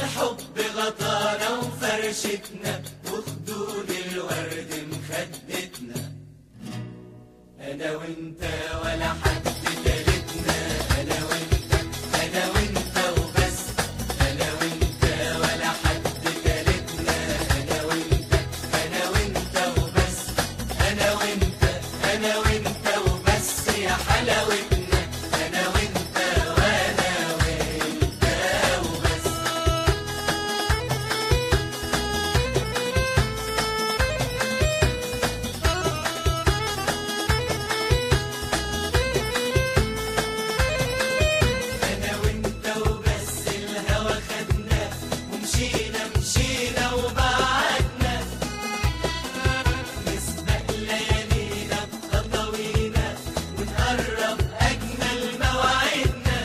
والحب غطانا وفرشتنا وخدود الورد مخدتنا انا وانت ولا حد تالتنا انا وانت انا وانت وبس انا وانت ولا حد تالتنا انا وانت انا وانت وبس انا وانت انا وانت وبس يا حلاوتنا انا وانت وانا وانت وبس انا وانت وبس الهوى خدنا ومشينا مشينا وبعدنا نسبق ليالينا بخطوينا ونقرب اجمل مواعيدنا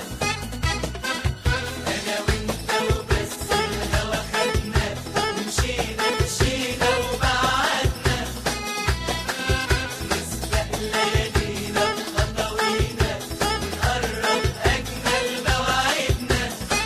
انا وانت وبس الهوى خدنا ومشينا مشينا وبعدنا نسبق ليالينا بخطوينا ونقرب أجمل مواعيدنا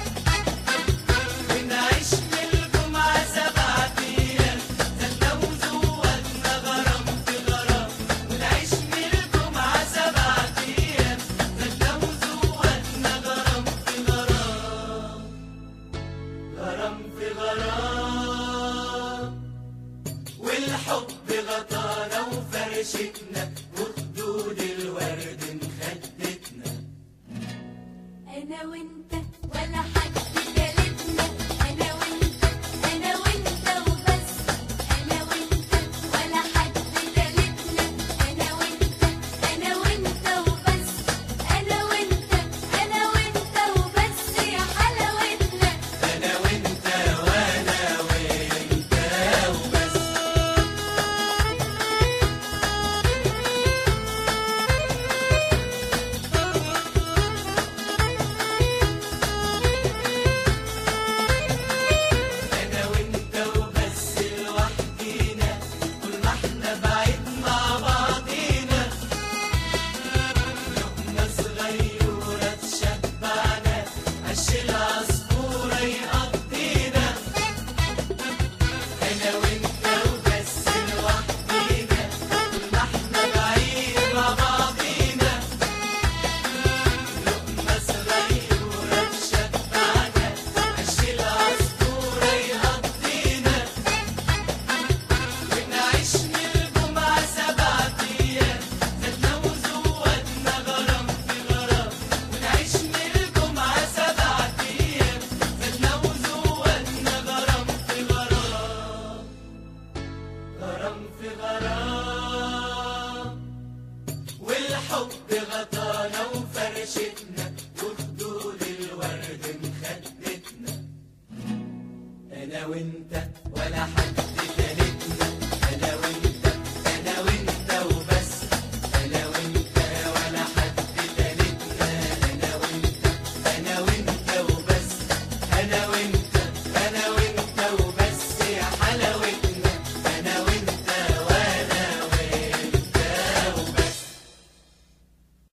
ونعيش من الجمعة سبعة أيام زلنا وزودنا غرام في غرام ونعيش من الجمعة سبعة أيام زلنا وزودنا غرام في غرام غرام في غرام والحب غطانا وفرشتنا وخدود الورد مخدتنا أنا وأنت ولا حد تالتنا أنا وأنت أنا وأنت وبس أنا وأنت ولا حد تالتنا أنا وأنت أنا وأنت وبس أنا وأنت أنا وأنت وبس يا حلاوتنا انا وانت وانا وانت وبس انا وانت وبس لوحدينا طول ما احنا بعيد مع بعضينا لقمة صغيرة تشبعنا عش العصفورة يقضينا انا وانت وبس لوحدينا طول ما احنا بعيد مع بعضينا لقمة صغيرة تشبعنا عش العصفورة يقضينا ونعيش من الجمعة سبعة أيام زدنا وزودنا غرام في غرام ونعيش من الجمعة سبعة أيام زدنا وزودنا غرام في غرام غرام في غرام والحب غطانا وفرشتنا وخدود الورد مخدتنا انا وانت ولا حد تالتنا انا وانت انا وانت وبس انا وانت ولا حد تالتنا انا وانت انا وانت وبس انا وانت